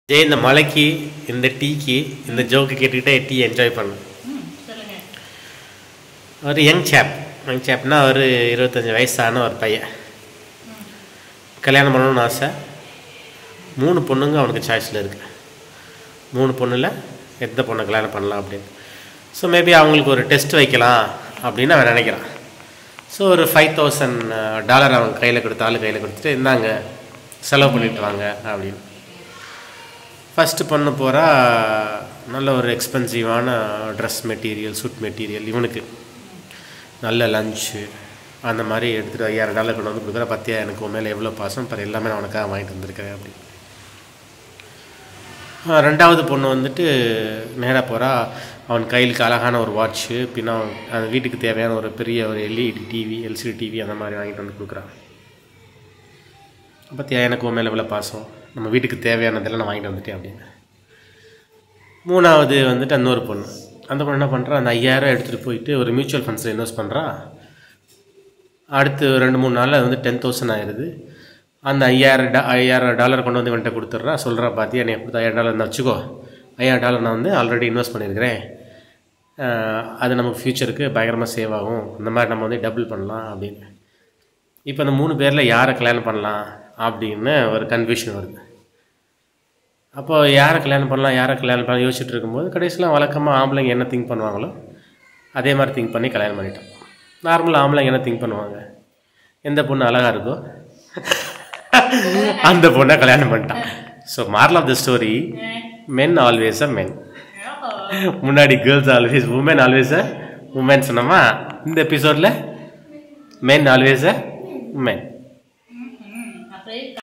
ஜெய் இந்த மலைக்கு இந்த டீக்கு இந்த ஜோக்கு கேட்டுக்கிட்டே டீ என்ஜாய் பண்ணேன் ம் சொல்லுங்க ஒரு யங் சேப் யங் சேப்னா ஒரு இருபத்தஞ்சி வயசான ஒரு பையன் கல்யாணம் பண்ணணும்னு ஆசை மூணு பொண்ணுங்க அவனுக்கு சாய்ஸில் இருக்கு மூணு பொண்ணில் எந்த பொண்ணை கல்யாணம் பண்ணலாம் அப்படின்னு ஸோ மேபி அவங்களுக்கு ஒரு டெஸ்ட் வைக்கலாம் அப்படின்னு அவன் நினைக்கிறான் ஸோ ஒரு ஃபைவ் தௌசண்ட் டாலர் அவன் கையில் கொடுத்த ஆளு கையில் கொடுத்துட்டு இந்தாங்க செலவு பண்ணிட்டு வாங்க அப்படின்னு ஃபஸ்ட்டு பண்ண போகிறா நல்ல ஒரு எக்ஸ்பென்சிவான ட்ரெஸ் மெட்டீரியல் சூட் மெட்டீரியல் இவனுக்கு நல்ல லஞ்சு அந்த மாதிரி எடுத்துகிட்டு ஐயாயிரம் டாலர் கொண்டு வந்து கொடுக்குற பத்தியா எனக்கு உன் மேலே எவ்வளோ பாசம் பர் எல்லாமே நான் உனக்காக வாங்கிட்டு வந்திருக்கேன் அப்படி ஆ, ரெண்டாவது பொண்ணு வந்துட்டு நேராக போகிறா அவன் கையிலுக்கு அழகான ஒரு வாட்ச்சு பின்ன அவன் அந்த வீட்டுக்கு தேவையான ஒரு பெரிய ஒரு எல்இடி டிவி எல்சிடி டிவி அந்த மாதிரி வாங்கிட்டு வந்து கொடுக்குறான் பத்தியா எனக்கு உன் மேலே எவ்வளோ பாசம் நம்ம வீட்டுக்கு தேவையானதெல்லாம் நான் வாங்கிட்டு வந்துட்டேன் அப்படின்னு மூணாவது வந்துட்டு இன்னொரு பொண்ணு அந்த பொண்ணு என்ன பண்ணுறா அந்த ஐயாயிரம் எடுத்துகிட்டு போயிட்டு ஒரு மியூச்சுவல் ஃபண்ட்ஸில் இன்வெஸ்ட் பண்ணுறா அடுத்து ரெண்டு மூணு நாளில் அது வந்து டென் தௌசண்ட் ஆயிடுது அந்த ஐயாயிரம் டா ஐயாயிரம் டாலர் கொண்டு வந்து இவன்ட்ட கொடுத்துட்றா சொல்கிறா பார்த்தியா நீ கொடுத்த ஐயாயிரம் டாலர் நான் வச்சுக்கோ ஐயாயிரம் டாலர் நான் வந்து ஆல்ரெடி இன்வெஸ்ட் பண்ணியிருக்கிறேன் அஹ் அது நமக்கு ஃப்யூச்சருக்கு பயங்கரமாக சேவ் ஆகும் இந்த மாதிரி நம்ம வந்து டபுள் பண்ணலாம் அப்படின்னு இப்போ அந்த மூணு பேரில் யாரை கல்யாணம் பண்ணலாம் அப்படின்னு ஒரு கன்ஃபியூஷன் வருது அப்போ யாரை கல்யாணம் பண்ணலாம் யாரை கல்யாணம் பண்ணலாம் யோசிச்சுட்டு இருக்கும்போது கடைசியில் வழக்கமாக ஆம்பளைங்க என்ன திங்க் பண்ணுவாங்களோ அதே மாதிரி திங்க் பண்ணி கல்யாணம் பண்ணிட்டோம் நார்மலாக ஆம்பளைங்க என்ன திங்க் பண்ணுவாங்க எந்த பொண்ணு அழகாக இருக்கோ அந்த பொண்ணை கல்யாணம் பண்ணிட்டான் so moral of the story men always a men முன்னாடி girls always woman always a woman சொன்னோமா இந்த எபிசோடில் மென் ஆல்வேஸ் அ உமன் அப்படியே